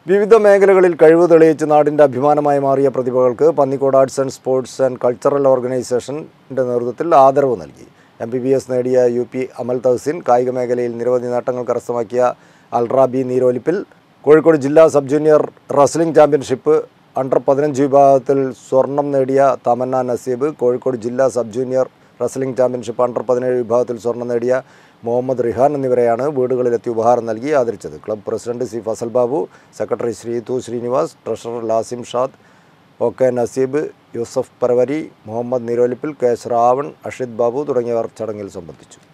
വിവിധ മേഖലകളിൽ കഴിവ് തെളിയിച്ച് നാടിൻ്റെ അഭിമാനമായി മാറിയ പ്രതിഭകൾക്ക് Pannikode arts and sports and cultural ഓർഗനൈസേഷൻ്റെ നേതൃത്വത്തിൽ ആദരവ് നൽകി എം ബി ബി എസ് നേടിയ യു പി അമൽ തഹസിൻ കായിക മേഖലയിൽ നിരവധി നേട്ടങ്ങൾ കരസ്ഥമാക്കിയ അൽറാബി നീരോലിപ്പിൽ കോഴിക്കോട് ജില്ലാ sub junior wrestling championship under പതിനഞ്ച് വിഭാഗത്തിൽ സ്വർണം നേടിയ തമന്ന നസീബ് കോഴിക്കോട് ജില്ലാ sub junior wrestling championship under പതിനേഴ് വിഭാഗത്തിൽ സ്വർണം നേടിയ മുഹമ്മദ് റിഹാൻ എന്നിവരെയാണ് വീടുകളിലെത്തി ഉപഹാരം നൽകി ആദരിച്ചത് club president C Fasal Babu secretary Sreethu Srinivas treasurer Lasim Shad O K Naseeb Yusuf Paravari Muhammad Nirolippil K Shravan Ashid Babu തുടങ്ങിയവർ ചടങ്ങിൽ സംബന്ധിച്ചു